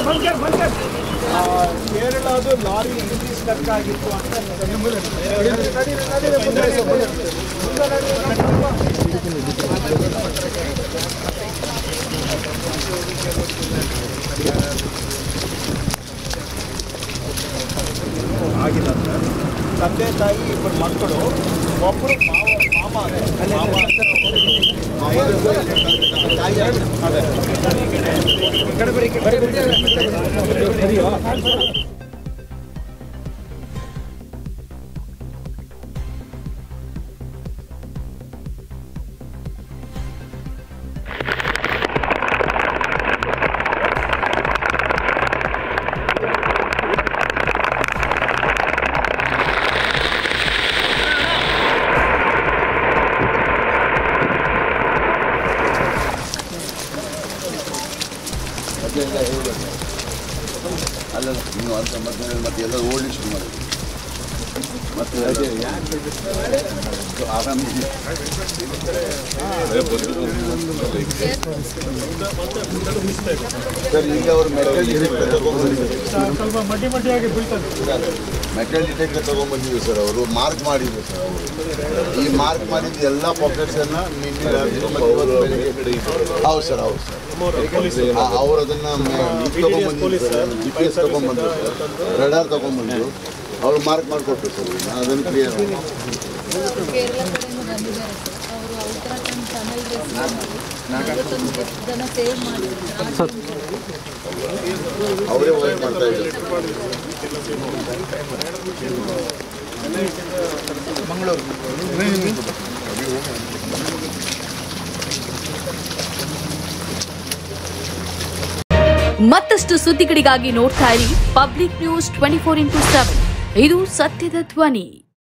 ಆ, ಕೇರಳದು lorry English stuck ಆಗಿತ್ತು ಅಂತ ನಡೀರಿ, ನಡೀರಿ, ಮುಂದೆ ನಡೀರಿ, ಮುಂದೆ ನಡೀರಿ, ನಡೀರಿ. ಆಗಿಲ್ಲ ಸರ್ ತಂದೆ ತಾಯಿ ಇಬ್ಬರು ಮಕ್ಕಳು ಒಬ್ಬರು ಮಾವ ಮಾಮ ಅದೇ ಮಾವ ಅದೇ ಈ ಕಡೆ ಬರೀ, ಈ ಕಡೆ ಬರೀ. ಅದೆಲ್ಲ ಹೇಳ್ಬೇಕು ಅಲ್ಲ ನೀವು ಅಂತ ಮತ್ತೆ ಮತ್ತೆ ಎಲ್ಲ ಓಡ್ಲಿಕ್ಕೆ ಶುರು ಮಾಡಿ ಮತ್ತೆ ಅದೇ ಆರಾಮಿದೆ ಸರ್ ಈಗ ಅವರು ಮೆಟಲ್ ಡಿಟೆಕ್ಟರ್ ತಗೊಂಡ್ಬಂದಿದ್ದಾರೆ ಸ್ವಲ್ಪ ಮಡ್ಡಿ ಮಡ್ಡಿಯಾಗಿ ಬೀಳ್ತದೆ ಮೆಟಲ್ ಡಿಟೆಕ್ಟರ್ ತಗೊಂಡ್ಬಂದಿದ್ರು ಸರ್ ಅವರು ಮಾರ್ಕ್ ಮಾಡಿದ್ರು ಸರ್ ಅವರು ಈ ಮಾರ್ಕ್ ಮಾಡಿದ ಎಲ್ಲ ಪಾಕೆಟ್ಸ್ ಅನ್ನ ನಿನ್ನೆ ರಾತ್ರಿ ಮತ್ತೆ ಇವತ್ತು ಬೆಳಿಗ್ಗೆ ಹೌದು ಸರ್ ಹೌದು ಸರ್ ಆ- ಅವ್ರು ಅದನ್ನ ತಗೊಂಡ್ಬಂದಿದ್ರು ಸರ್ ಜಿ ಪಿ ಎಸ್ ತಗೊಂಡ್ಬಂದ್ರು ಸರ್ ರಡಾರ್ ತಗೊಂಡ್ಬಂದ್ರು ಅವ್ರು ಮಾರ್ಕ್ ಮಾಡಿಕೊಟ್ರು ಸರ್ ನಾನು ಅದನ್ನು ಕ್ಲಿಯರ್ ಕೇರಳ ಕಡೆಯಿಂದ ಬಂದಿದ್ದಾರೆ ಸರ್ ಅವರು ಉತ್ತರಾಖಂಡ್ ತಮಿಳ್ ಐವತ್ತೊಂದು ಜನ ಸೇವ್ ಮಾಡಿದ್ರು ಅವರೇ ವರ್ಕ್ ಮಾಡ್ತಾ ಇದ್ದಾರೆ ಮತ್ತಷ್ಟು ಸುದ್ದಿಗಳಿಗಾಗಿ ನೋಡ್ತಾ ಇರಿ public news twenty four into seven ಇದು ಸತ್ಯದ ಧ್ವನಿ